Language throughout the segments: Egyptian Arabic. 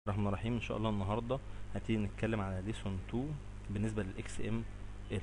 الرحمن الرحيم ان شاء الله النهارده هنبتدي نتكلم على ليسون 2 بالنسبه للاكس ام ال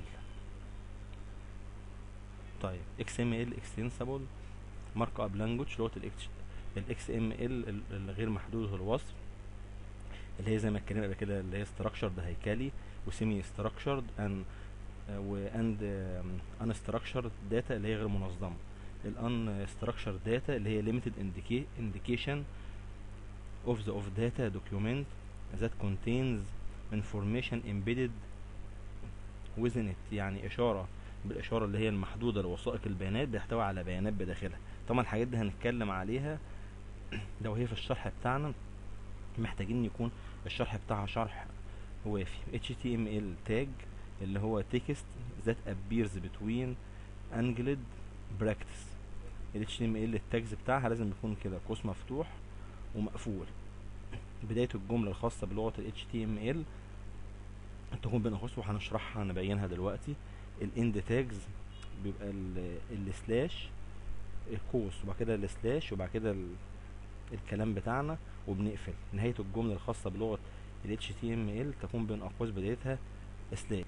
طيب اكس ام ال اكستنسبل مارك اب لانجوج لغه الاكس ام ال الغير محدود الوصف اللي هي زي ما اتكلمنا قبل كده اللي هي structured هيكلي وسيمي structured and واند ان structured داتا اللي هي غير منظمه الان structured داتا اللي هي limited indica- indication of the of data document that contains information embedded within it يعني إشارة بالإشارة اللي هي المحدودة لوثائق البيانات بيحتوي على بيانات بداخلها طبعا الحاجات دي هنتكلم عليها لو هي في الشرح بتاعنا محتاجين يكون الشرح بتاعها شرح وافي HTML tag اللي هو text that appears between angled brackets ال HTML التاجز بتاعها لازم يكون كده قوس مفتوح ومقفول بداية الجملة الخاصة بلغة ال HTML تكون بين قوس وهنشرحها نبينها دلوقتي الاند تاجز بيبقى السلاش القوس وبعد كده السلاش وبعد كده ال- الكلام بتاعنا وبنقفل نهاية الجملة الخاصة بلغة ال HTML تكون بين أقواس بدايتها سلاش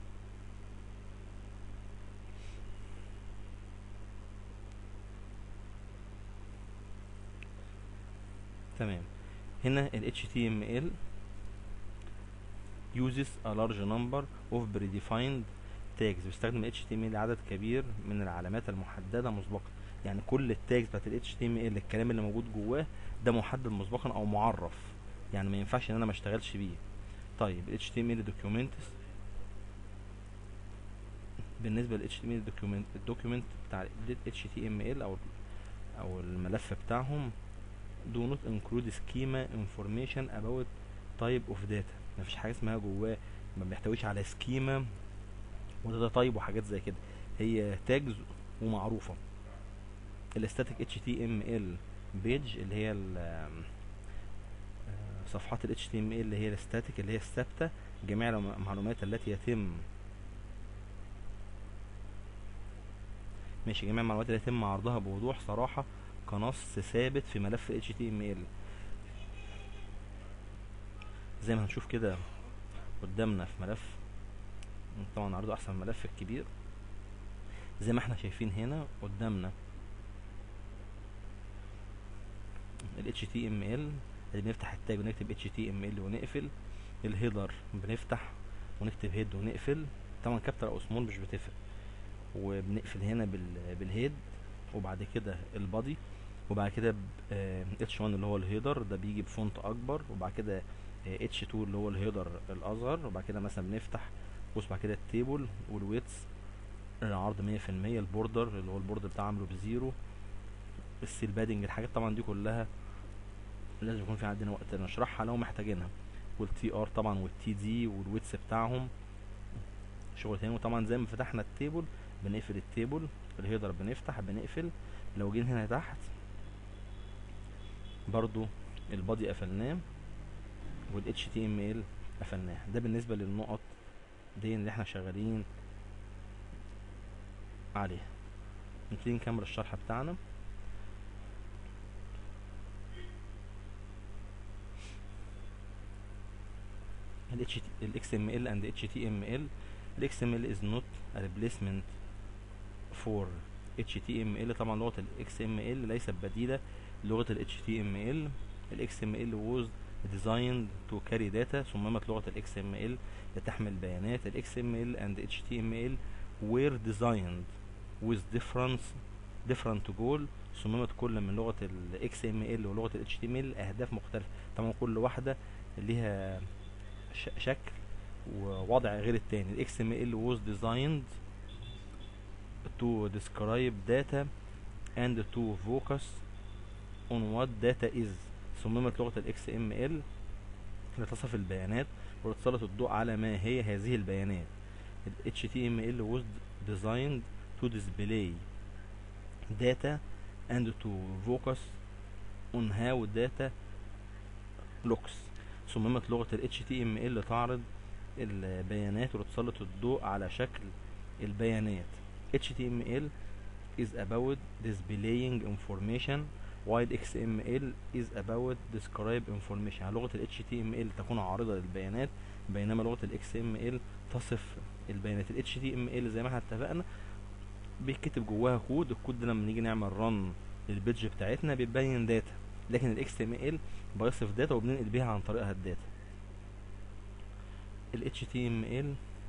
تمام هنا ال HTML uses a large number of predefined tags بيستخدم ال HTML عدد كبير من العلامات المحددة مسبقا يعني كل التاجز بتاعت ال HTML الكلام اللي موجود جواه ده محدد مسبقا او معرف يعني ما ينفعش ان انا ما اشتغلش بيه طيب ال HTML documents بالنسبة لل HTML document الدوكيومنت بتاع ال HTML او او الملف بتاعهم do not include schema information about type of data مفيش حاجه اسمها جواه ما بيحتويش على سكيما وداتا تايب وحاجات زي كده هي تاجز ومعروفه الاستاتيك اتش تي ام ال بيج اللي هي ال- آم، آه، صفحات ال اتش تي ام ال اللي هي الاستاتيك اللي هي الثابته جميع المعلومات التي يتم ماشي جميع المعلومات التي يتم عرضها بوضوح صراحه كنص ثابت في ملف HTML زي ما هنشوف كده قدامنا في ملف طبعا عرضه احسن ملف الكبير زي ما احنا شايفين هنا قدامنا ال HTML اللي بنفتح التاج ونكتب HTML ونقفل الهيدر بنفتح ونكتب هيد ونقفل طبعا كابتر او سمول مش بتفرق وبنقفل هنا بال بالهيد وبعد كده البادي وبعد كده اتش 1 اللي هو الهيدر ده بيجي بفونت اكبر وبعد كده اتش 2 اللي هو الهيدر الاصغر وبعد كده مثلا بنفتح بص بعد كده التيبل والويتس العرض 100% البوردر اللي هو البورد بتاعه عامله بزيرو السيل بادنج الحاجات طبعا دي كلها لازم يكون في عندنا وقت نشرحها لو محتاجينها والتي ار طبعا والتي دي والويتس بتاعهم شغل تاني وطبعا زي ما فتحنا التيبل بنقفل التيبل الهيدر بنفتح بنقفل لو جينا هنا تحت برضو البادي قفلناه وال HTML قفلناه ده بالنسبة للنقط دي اللي احنا شغالين عليها نبتدي نكمل الشرح بتاعنا ال HT ال XML and HTML ال XML is not a replacement for HTML طبعا لغة ال XML ليست بديلة لغة ال HTML ال XML was designed to carry data صممت لغة ال XML لتحمل بيانات ال XML and HTML were designed with difference different goal صممت كل من لغة ال XML ولغة ال HTML أهداف مختلفة طبعا كل واحدة ليها ش- شكل ووضع غير التاني ال XML was designed to describe data and to focus on what data is صممت لغة ال XML لتصف البيانات ولتسلط الضوء على ما هي هذه البيانات ال HTML was designed to display data and to focus on how data looks صممت لغة ال HTML لتعرض البيانات ولتسلط الضوء على شكل البيانات HTML is about displaying information while XML is about describe information يعني لغة ال HTML تكون عارضة للبيانات بينما لغة ال XML تصف البيانات ال HTML زي ما احنا اتفقنا بيتكتب جواها كود الكود ده لما نيجي نعمل رن للبيدج بتاعتنا بيبين داتا لكن ال XML بيصف داتا وبننقل بيها عن طريقها الداتا ال HTML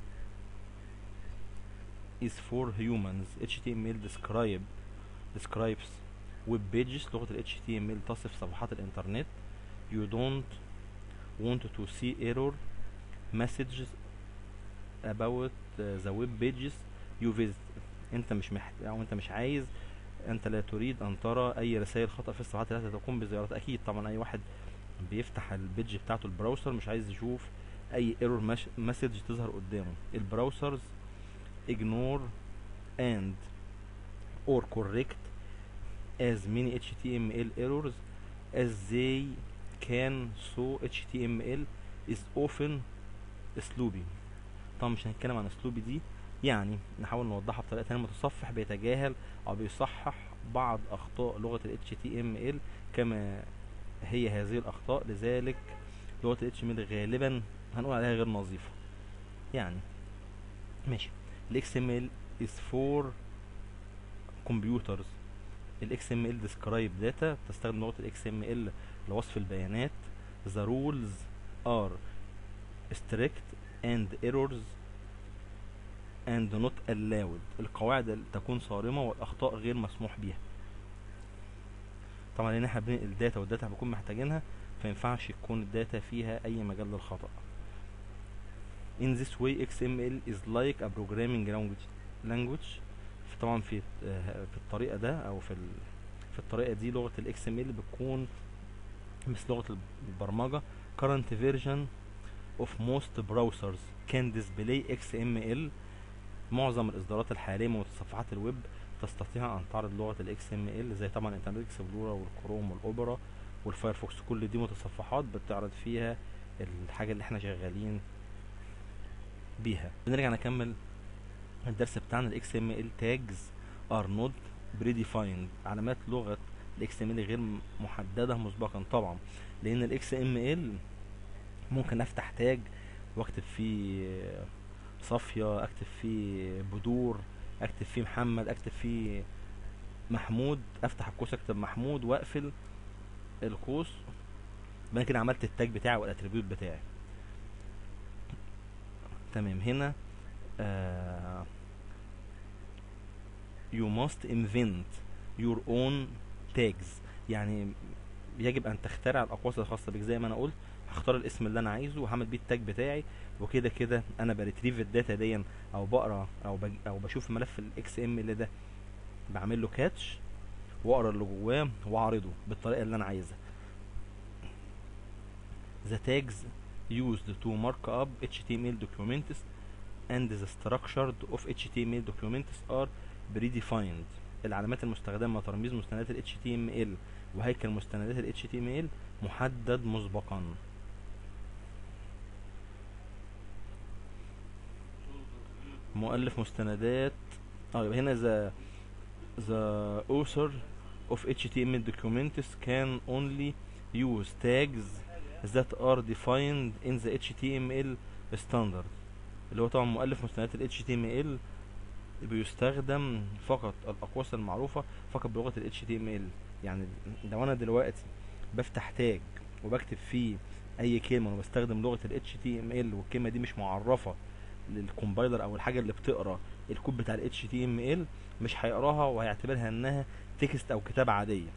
is for humans HTML describe describes web pages لغة ال HTML تصف صفحات الانترنت you don't want to see error messages about uh, the web pages you visit انت مش محت... او انت مش عايز انت لا تريد ان ترى اي رسائل خطأ في الصفحات التي تقوم بزيارتها اكيد طبعا اي واحد بيفتح البيج بتاعته البراوسر مش عايز يشوف اي ايرور مسج تظهر قدامه البراوسرز ignore and or correct as many HTML errors as they can so HTML is often sloppy طبعا مش هنتكلم عن اسلوبي دي يعني نحاول نوضحها بطريقه ثانيه المتصفح بيتجاهل او بيصحح بعض اخطاء لغه ال HTML كما هي هذه الاخطاء لذلك لغه ال HTML غالبا هنقول عليها غير نظيفه يعني ماشي ال XML is for computers ال XML describe data تستخدم لغة ال XML لوصف البيانات the rules are strict and errors and not allowed القواعد تكون صارمة والأخطاء غير مسموح بيها طبعا لأن احنا بننقل الداتا والداتا بنكون محتاجينها فينفعش يكون الداتا فيها أي مجال للخطأ in this way XML is like a programming language language طبعا في في الطريقة ده أو في في الطريقة دي لغة ال XML بتكون مثل لغة البرمجة current version of most browsers can display XML معظم الاصدارات الحاليه من متصفحات الويب تستطيع ان تعرض لغه الاكس ام ال زي طبعا انترنت اكسبلورر والكروم والاوبرا والفايرفوكس كل دي متصفحات بتعرض فيها الحاجه اللي احنا شغالين بيها بنرجع نكمل الدرس بتاعنا الاكس ام ال تاجز ار نوت بريديفايند علامات لغه الاكس ام ال غير محدده مسبقا طبعا لان الاكس ام ال ممكن افتح تاج واكتب فيه صافية اكتب فيه بدور اكتب فيه محمد اكتب فيه محمود افتح القوس اكتب محمود واقفل القوس يبقى كده عملت التاج بتاعي والاتريبيوت بتاعي تمام هنا آه you must invent your own tags يعني يجب ان تخترع الاقواس الخاصه بك زي ما انا قلت هختار الاسم اللي انا عايزه وهعمل بيه التاج بتاعي وكده كده انا بريتريف الداتا دي او بقرا او بج او بشوف ملف الاكس ام ال ده بعمل له كاتش واقرا اللي جواه واعرضه بالطريقه اللي انا عايزها the tags used to mark up HTML documents and the structure of HTML documents are predefined العلامات المستخدمة لترميز مستندات ال HTML وهيكل مستندات ال HTML محدد مسبقا مؤلف مستندات اه يبقى هنا the the author of HTML documents can only use tags that are defined in the HTML standard اللي هو طبعا مؤلف مستندات ال HTML بيستخدم فقط الأقواس المعروفة فقط بلغة ال HTML يعني لو أنا دلوقتي بفتح تاج وبكتب فيه أي كلمة وبستخدم لغة ال HTML والكلمة دي مش معرفة للكومبايلر او الحاجه اللي بتقرا الكود بتاع ال HTML مش هيقراها وهيعتبرها انها تكست او كتابه عاديه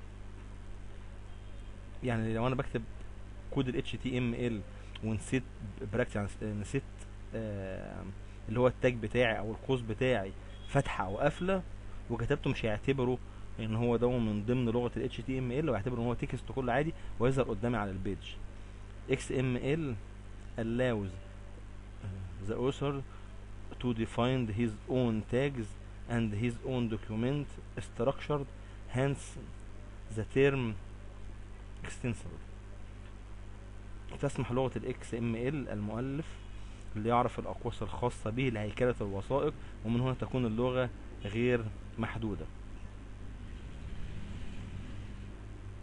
يعني لو انا بكتب كود ال HTML ونسيت براكتس يعني نسيت آه اللي هو التاج بتاعي او القوس بتاعي فتحه او قافله وكتبته مش هيعتبره ان هو ده من ضمن لغه ال HTML ويعتبره ان هو تكست كله عادي ويظهر قدامي على البيج XML allows the author to define his own tags and his own document structured hence the term extensible تسمح لغة ال XML المؤلف اللي يعرف الأقواس الخاصة به لهيكلة الوثائق ومن هنا تكون اللغة غير محدودة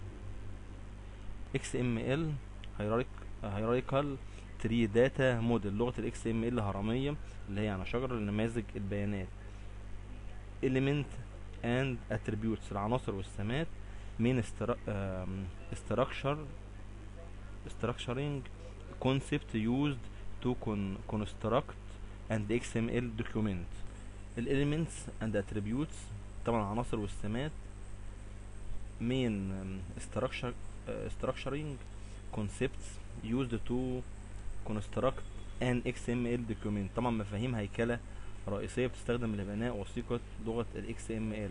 XML hierarchical tree data model لغة ال XML الهرمية اللي هي يعني شجرة لنماذج البيانات element and attributes العناصر والسمات من structure structuring concept used to con construct and XML document ال elements and attributes طبعا العناصر والسمات main structure uh, structuring concepts used to construct an XML document طبعا مفاهيم هيكلة رئيسية بتستخدم لبناء وثيقة لغة ال XML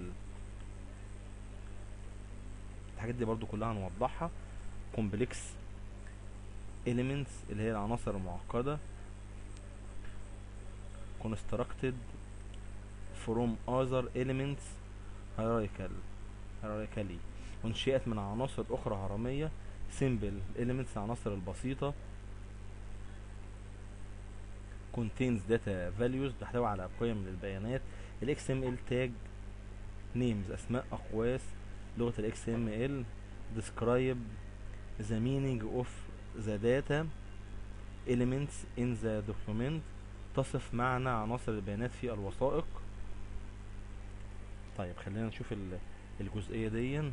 الحاجات دي برضو كلها هنوضحها complex elements اللي هي العناصر المعقدة constructed from other elements hierarchical hierarchically انشئت من عناصر اخرى هرمية simple elements العناصر البسيطة contains data values تحتوي على قيم للبيانات ال XML tag names اسماء اقواس لغة ال XML describe the meaning of the data elements in the document تصف معنى عناصر البيانات في الوثائق طيب خلينا نشوف الجزئية دي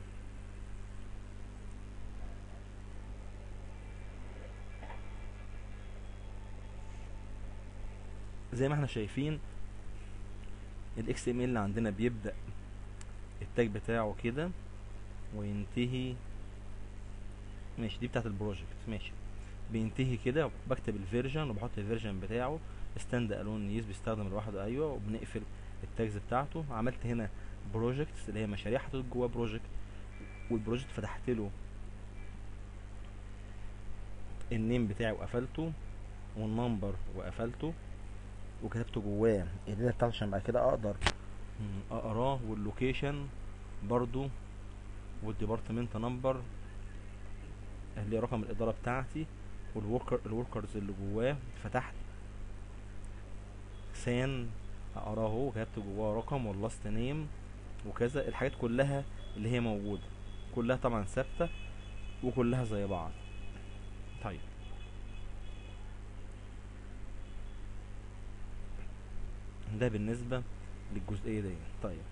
زي ما احنا شايفين الاكس ام ال عندنا بيبدأ التاج بتاعه كده وينتهي ماشي دي بتاعت البروجكت ماشي بينتهي كده بكتب الفيرجن وبحط الفيرجن بتاعه ستاند الون يس بيستخدم لوحده ايوه وبنقفل التاجز بتاعته عملت هنا بروجكتس اللي هي مشاريع حطيت جوه بروجكت والبروجكت فتحت له النيم بتاعي وقفلته والنمبر وقفلته وكتبت جواه الليله بتاعته عشان بعد كده اقدر اقراه واللوكيشن برضو والديبارتمنت نمبر اللي رقم الاداره بتاعتي والوركر الوركرز اللي جواه فتحت سان اقراه وكتبت جواه رقم واللاست نيم وكذا الحاجات كلها اللي هي موجوده كلها طبعا ثابته وكلها زي بعض طيب ده بالنسبة للجزئية دي طيب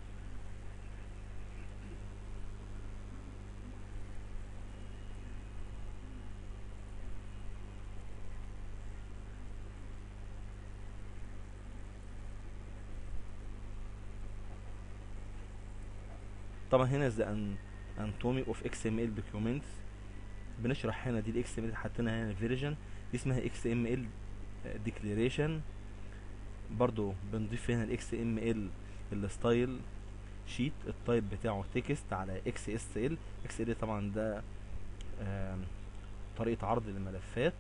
طبعا هنا ذا اناتومي اوف اكس ام ال دوكيومنتس بنشرح هنا دي الاكس ام ال حطينا هنا فيرجن دي اسمها اكس ام ال ديكليريشن برضو بنضيف هنا الاكس ام ال الستايل شيت التايب بتاعه تكست على اكس اس ال اكس ال طبعا ده طريقه عرض الملفات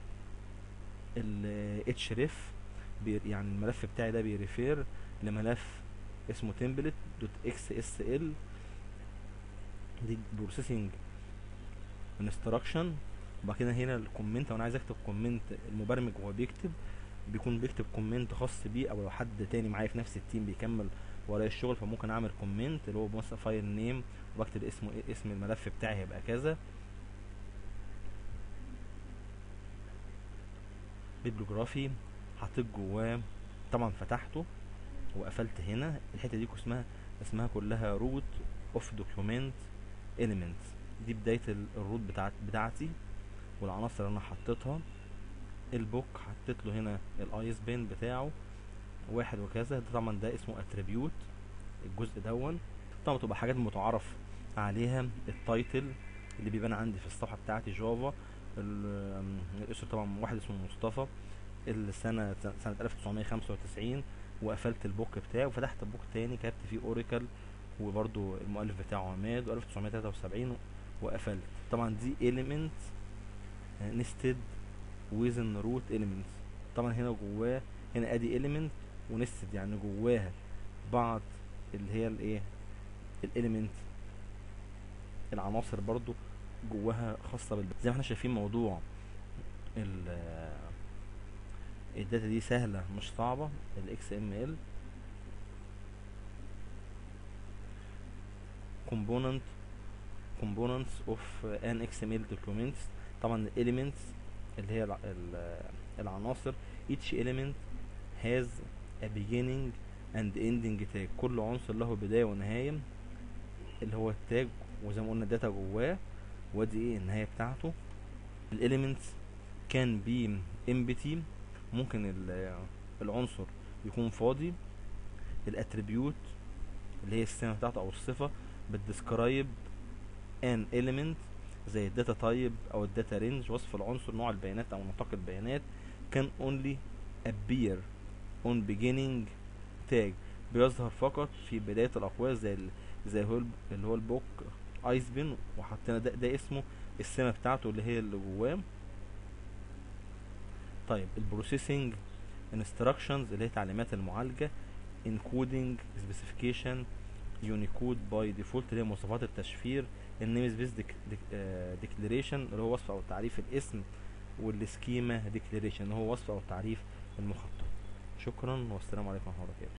الاتش ريف يعني الملف بتاعي ده بيريفير لملف اسمه تمبلت دوت اكس اس ال دي بروسيسنج انستراكشن وبعد كده هنا الكومنت لو انا عايز اكتب كومنت المبرمج وهو بيكتب بيكون بيكتب كومنت خاص بيه او لو حد تاني معايا في نفس التيم بيكمل ورايا الشغل فممكن اعمل كومنت اللي هو مثلا فايل نيم واكتب اسمه ايه اسم الملف بتاعي هيبقى كذا بيبلوجرافي حطيت جواه طبعا فتحته وقفلت هنا الحته دي اسمها اسمها كلها روت اوف دوكيومنت اليمنت دي بدايه الروت بتاعت بتاعتي والعناصر اللي انا حطيتها البوك حطيت له هنا الايس بين بتاعه واحد وكذا ده طبعا ده اسمه اتريبيوت الجزء دون طبعا بتبقى حاجات متعارف عليها التايتل اللي بيبان عندي في الصفحه بتاعتي جافا الاسم طبعا واحد اسمه مصطفى السنه سنه 1995 وقفلت البوك بتاعي وفتحت بوك تاني كتبت فيه اوريكل وبرده المؤلف بتاعه عماد و1973 وقفلت طبعا دي element nested within root elements طبعا هنا جواه هنا ادي element ونستد يعني جواها بعض اللي هي الايه الاليمنت العناصر برضو جواها خاصة بال زي ما احنا شايفين موضوع الداتا دي سهلة مش صعبة ال XML component components of an XML documents طبعا ال elements اللي هي الع- ال- العناصر each element has a beginning and ending tag كل عنصر له بداية ونهاية اللي هو التاج وزي ما قلنا الداتا جواه وادي ايه النهاية بتاعته الاليمنتس كان بي empty ممكن ال- العنصر يكون فاضي الاتريبيوت اللي هي السمة بتاعته او الصفة بتديسكرايب ان element زي الداتا تايب او الداتا رينج وصف العنصر نوع البيانات او نطاق البيانات كان only appear on beginning tag بيظهر فقط في بداية الأقواس زي ال... زي هو الب- اللي هو البوك ايس بين وحطينا ده, ده اسمه السمة بتاعته اللي هي اللي جواه طيب البروسيسنج instructions اللي هي تعليمات المعالجة encoding specification unicode by default اللي هي مواصفات التشفير النيم سبيس ديكليريشن اللي هو وصف او تعريف الاسم والسكيما ديكليريشن اللي هو وصف او تعريف المخطط شكرا والسلام عليكم ورحمه الله وبركاته